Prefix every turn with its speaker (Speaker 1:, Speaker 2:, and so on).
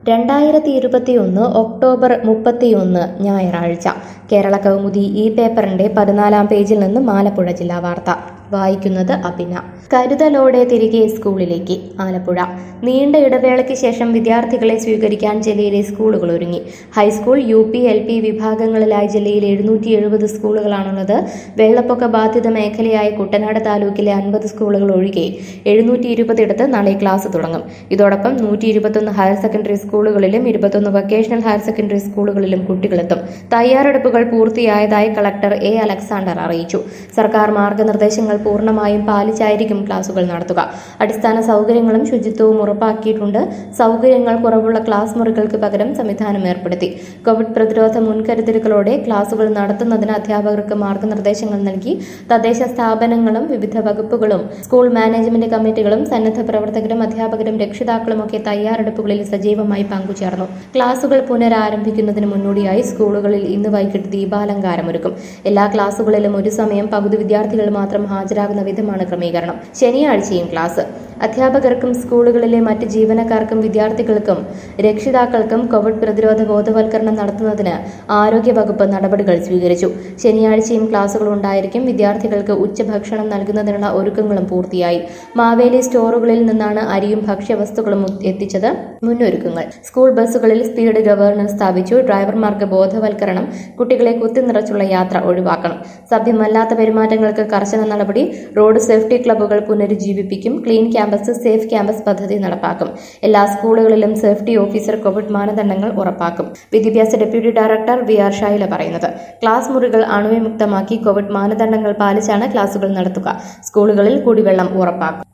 Speaker 1: രണ്ടായിരത്തി ഇരുപത്തിയൊന്ന് ഒക്ടോബർ മുപ്പത്തിയൊന്ന് ഞായറാഴ്ച കേരള കൗമുദി ഈ പേപ്പറിന്റെ പതിനാലാം പേജിൽ നിന്ന് ആലപ്പുഴ ജില്ലാ വാർത്ത വായിക്കുന്നത് അഭിന കരുതലോടെ തിരികെ സ്കൂളിലേക്ക് ആലപ്പുഴ നീണ്ട ഇടവേളയ്ക്ക് ശേഷം വിദ്യാർത്ഥികളെ സ്വീകരിക്കാൻ ജില്ലയിലെ സ്കൂളുകൾ ഒരുങ്ങി high school U P L P വിഭാഗങ്ങളിലായി ജില്ലയിൽ എഴുന്നൂറ്റി എഴുപത് സ്കൂളുകളാണുള്ളത് വെള്ളപ്പൊക്ക ബാധിത മേഖലയായ കുട്ടനാട് താലൂക്കിലെ അൻപത് സ്കൂളുകൾ ഒഴികെ എഴുന്നൂറ്റി ഇരുപതിടത്ത് നാളെ ക്ലാസ് തുടങ്ങും ഇതോടൊപ്പം നൂറ്റി ഇരുപത്തൊന്ന് ഹയർ സെക്കൻഡറി സ്കൂളുകളിലും ഇരുപത്തൊന്ന് വൊക്കേഷണൽ ഹയർ സെക്കൻഡറി സ്കൂളുകളിലും കുട്ടികളെത്തും തയ്യാറെടുപ്പുകൾ പൂർത്തിയായതായി കളക്ടർ എ അലക്സാണ്ടർ അറിയിച്ചു സർക്കാർ മാർഗനിർദ്ദേശങ്ങൾ പൂർണ്ണമായും പാലിച്ചായിരിക്കും ക്ലാസുകൾ നടത്തുക അടിസ്ഥാന സൗകര്യങ്ങളും ശുചിത്വവും ഉറപ്പാക്കിയിട്ടുണ്ട് സൗകര്യങ്ങൾ കുറവുള്ള ക്ലാസ് മുറികൾക്ക് പകരം സംവിധാനം ഏർപ്പെടുത്തി കോവിഡ് പ്രതിരോധ മുൻകരുതലുകളോടെ ക്ലാസുകൾ നടത്തുന്നതിന് അധ്യാപകർക്ക് മാർഗനിർദ്ദേശങ്ങൾ നൽകി തദ്ദേശ സ്ഥാപനങ്ങളും വിവിധ വകുപ്പുകളും സ്കൂൾ മാനേജ്മെന്റ് കമ്മിറ്റികളും സന്നദ്ധ പ്രവർത്തകരും അധ്യാപകരും രക്ഷിതാക്കളുമൊക്കെ തയ്യാറെടുപ്പുകളിൽ സജീവമായി പങ്കുചേർന്നു ക്ലാസുകൾ പുനരാരംഭിക്കുന്നതിന് മുന്നോടിയായി സ്കൂളുകളിൽ ഇന്ന് വൈകിട്ട് ദീപാലങ്കാരമൊരുക്കും എല്ലാ ക്ലാസുകളിലും ഒരു സമയം പകുതി വിദ്യാർത്ഥികൾ മാത്രം ഹാജരാകുന്ന വിധമാണ് ക്രമീകരണം ശനിയാഴ്ചയും ക്ലാസ് അധ്യാപകർക്കും സ്കൂളുകളിലെ മറ്റ് ജീവനക്കാർക്കും വിദ്യാർത്ഥികൾക്കും രക്ഷിതാക്കൾക്കും കോവിഡ് പ്രതിരോധ ബോധവൽക്കരണം നടത്തുന്നതിന് ആരോഗ്യവകുപ്പ് നടപടികൾ സ്വീകരിച്ചു ശനിയാഴ്ചയും ക്ലാസുകൾ ഉണ്ടായിരിക്കും വിദ്യാർത്ഥികൾക്ക് ഉച്ചഭക്ഷണം നൽകുന്നതിനുള്ള ഒരുക്കങ്ങളും പൂർത്തിയായി മാവേലി സ്റ്റോറുകളിൽ നിന്നാണ് അരിയും ഭക്ഷ്യവസ്തുക്കളും എത്തിച്ചത് മുന്നൊരുക്കങ്ങൾ സ്കൂൾ ബസ്സുകളിൽ സ്പീഡ് ഗവർണർ സ്ഥാപിച്ചു ഡ്രൈവർമാർക്ക് ബോധവൽക്കരണം കുട്ടികളെ കുത്തിനിറച്ചുള്ള യാത്ര ഒഴിവാക്കണം സഭ്യമല്ലാത്ത പെരുമാറ്റങ്ങൾക്ക് കർശന നടപടി റോഡ് സേഫ്റ്റി ക്ലബ്ബുകൾ പുനരുജ്ജീവിപ്പിക്കും ക്ലീൻ ക്യാമ്പസ് സേഫ് ക്യാമ്പസ് പദ്ധതി നടപ്പാക്കും എല്ലാ സ്കൂളുകളിലും സേഫ്റ്റി ഓഫീസർ കോവിഡ് മാനദണ്ഡങ്ങൾ ഉറപ്പാക്കും വിദ്യാഭ്യാസ deputy director V R Shyla പറയുന്നത് ക്ലാസ് മുറികൾ അണുവിമുക്തമാക്കി കോവിഡ് മാനദണ്ഡങ്ങൾ പാലിച്ചാണ് ക്ലാസുകൾ നടത്തുക സ്കൂളുകളിൽ കുടിവെള്ളം ഉറപ്പാക്കും